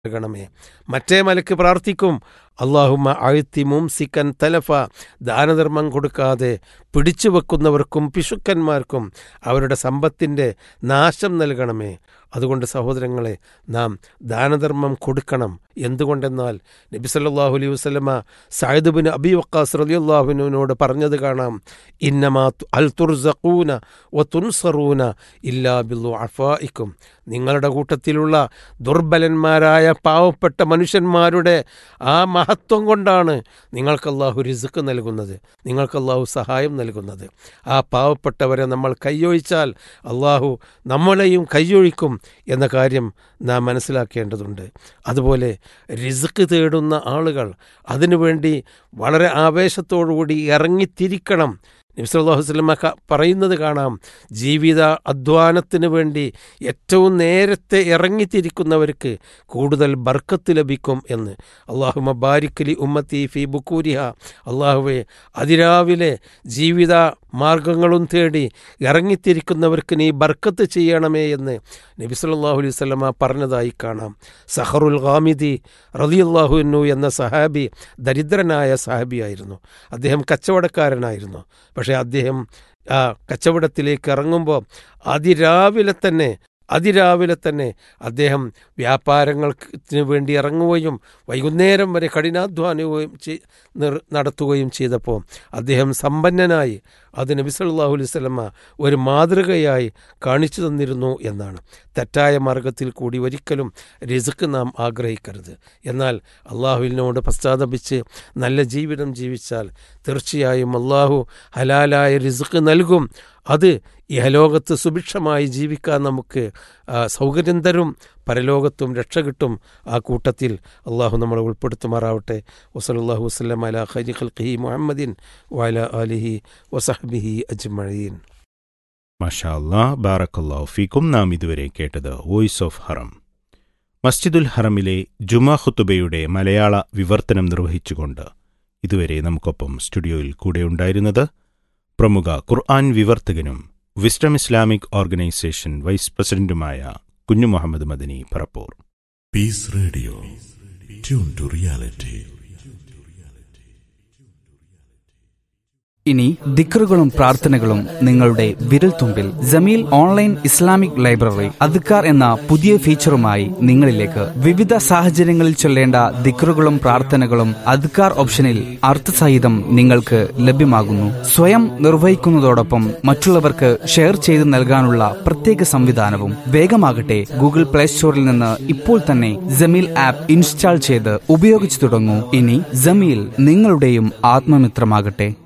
നൽകണമേ മറ്റേ മലക്ക് പ്രാർത്ഥിക്കും അള്ളാഹുമ്മ അഴുത്തി മുംസിക്കൻ തലഫ ദാനധർമ്മം കൊടുക്കാതെ പിടിച്ചു വെക്കുന്നവർക്കും പിശുക്കന്മാർക്കും അവരുടെ സമ്പത്തിൻ്റെ നാശം നൽകണമേ അതുകൊണ്ട് സഹോദരങ്ങളെ നാം ദാനധർമ്മം കൊടുക്കണം എന്തുകൊണ്ടെന്നാൽ നബി സല്ലല്ലാഹു അലൈഹി വസല്ലമ സഅദ് ബിൻ അബി വക്കാസ് റളിയല്ലാഹുവിനോട് പറഞ്ഞത് കാണാം ഇന്നമാ അൽ തുർസഖൂന വ തുൻസറൂന ഇല്ലാ ബില്ലു അഫായിക്കും നിങ്ങളുടെ കൂട്ടത്തിലുള്ള ദുർബലന്മാരായ പാവപ്പെട്ട മനുഷ്യന്മാരുടെ ആ മഹത്വം കൊണ്ടാണ് നിങ്ങൾക്ക് അള്ളാഹു റിസുക്ക് നൽകുന്നത് നിങ്ങൾക്ക് അള്ളാഹു സഹായം നൽകുന്നത് ആ പാവപ്പെട്ടവരെ നമ്മൾ കയ്യൊഴിച്ചാൽ അള്ളാഹു നമ്മളെയും കയ്യൊഴിക്കും എന്ന കാര്യം നാം മനസ്സിലാക്കേണ്ടതുണ്ട് അതുപോലെ റിസുക്ക് തേടുന്ന ആളുകൾ അതിനുവേണ്ടി വളരെ ആവേശത്തോടുകൂടി ഇറങ്ങിത്തിരിക്കണം നബ്സല്ലാഹു വസ്ലമ പറയുന്നത് കാണാം ജീവിത അധ്വാനത്തിന് വേണ്ടി ഏറ്റവും നേരത്തെ ഇറങ്ങിത്തിരിക്കുന്നവർക്ക് കൂടുതൽ ബർക്കത്ത് ലഭിക്കും എന്ന് അള്ളാഹു മബാരിക്കലി ഉമ്മത്തി ഫി ബുക്കൂരിഹ അള്ളാഹുവെ അതിരാവിലെ ജീവിത മാർഗങ്ങളും തേടി ഇറങ്ങിത്തിരിക്കുന്നവർക്ക് നീ ബർക്കത്ത് ചെയ്യണമേ എന്ന് നബി സല്ലല്ലാഹു അലൈഹി വസല്ലമ പറഞ്ഞതായി കാണാം സഹറുൽ ഖാമിദി റളിയല്ലാഹുന്നു എന്ന സഹാബി ദരിദ്രനായ സഹാബിയായിരുന്നു അദ്ദേഹം കച്ചവടക്കാരനായിരുന്നു പക്ഷേ അദ്ദേഹം ആ കച്ചവടത്തിലേക്ക് ഇറങ്ങുമ്പോൾ അതിരാവിലെ തന്നെ അതിരാവിലെ തന്നെ അദ്ദേഹം വ്യാപാരങ്ങൾക്ക് വേണ്ടി ഇറങ്ങുകയും വൈകുന്നേരം വരെ കഠിനാധ്വാനവും നടത്തുകയും ചെയ്തപ്പോൾ അദ്ദേഹം സമ്പന്നനായി അത് നബി സല്ലല്ലാഹു അലൈഹി വസല്ലമ ഒരു മാതൃകയായി കാണിച്ചു തന്നിരുന്നു എന്നാണ് തെറ്റായ മാർഗത്തിൽ കൂടി ഒരിക്കലും റിസുക്ക് നാം ആഗ്രഹിക്കരുത് എന്നാൽ അള്ളാഹുവിനോട് പശ്ചാത്തപിച്ച് നല്ല ജീവിതം ജീവിച്ചാൽ തീർച്ചയായും അള്ളാഹു ഹലാലായ റിസുക്ക് നൽകും അത് ഇഹലോകത്ത് സുഭിക്ഷമായി ജീവിക്കാൻ നമുക്ക് സൗകര്യം തരും പരലോകത്തും രക്ഷ കിട്ടും ആ കൂട്ടത്തിൽ അള്ളാഹു നമ്മളെ ഉൾപ്പെടുത്തുമാറാവട്ടെ വസലല്ലാഹു വസ്ലം അല ഖൈരി ഖൽഖി മുഹമ്മദിൻ വല അലിഹി വസഹബിഹി അജ്മഴീൻ മഷാ അല്ലാ ബാറക്കല്ലാഹു ഫീക്കും നാം ഇതുവരെ കേട്ടത് വോയിസ് ഓഫ് ഹറം മസ്ജിദുൽ ഹറമിലെ ജുമാ ഖുത്തുബയുടെ മലയാള വിവർത്തനം നിർവഹിച്ചുകൊണ്ട് ഇതുവരെ നമുക്കൊപ്പം സ്റ്റുഡിയോയിൽ കൂടെയുണ്ടായിരുന്നത് പ്രമുഖ ഖുർആൻ വിവർത്തകനും വിസ്ഡം ഇസ്ലാമിക് ഓർഗനൈസേഷൻ വൈസ് പ്രസിഡന്റുമായ Kunju Muhammad Madani Parappur peace radio tune to reality ഇനി ദിക്റുകളും പ്രാർത്ഥനകളും നിങ്ങളുടെ വിരൽത്തുമ്പിൽ ജമീൽ ഓൺലൈൻ ഇസ്ലാമിക് ലൈബ്രറി അദ്ക്കാർ എന്ന പുതിയ ഫീച്ചറുമായി നിങ്ങളിലേക്ക് വിവിധ സാഹചര്യങ്ങളിൽ ചൊല്ലേണ്ട ദിക്റുകളും പ്രാർത്ഥനകളും അദ്ക്കാർ ഓപ്ഷനിൽ അർത്ഥസഹിതം നിങ്ങൾക്ക് ലഭ്യമാകുന്നു സ്വയം നിർവഹിക്കുന്നതോടൊപ്പം മറ്റുള്ളവർക്ക് ഷെയർ ചെയ്ത് നൽകാനുള്ള പ്രത്യേക സംവിധാനവും വേഗമാകട്ടെ ഗൂഗിൾ പ്ലേ സ്റ്റോറിൽ നിന്ന് ഇപ്പോൾ തന്നെ ജമീൽ ആപ്പ് ഇൻസ്റ്റാൾ ചെയ്ത് ഉപയോഗിച്ചു തുടങ്ങൂ ഇനി ജമീൽ നിങ്ങളുടെയും ആത്മമിത്രമാകട്ടെ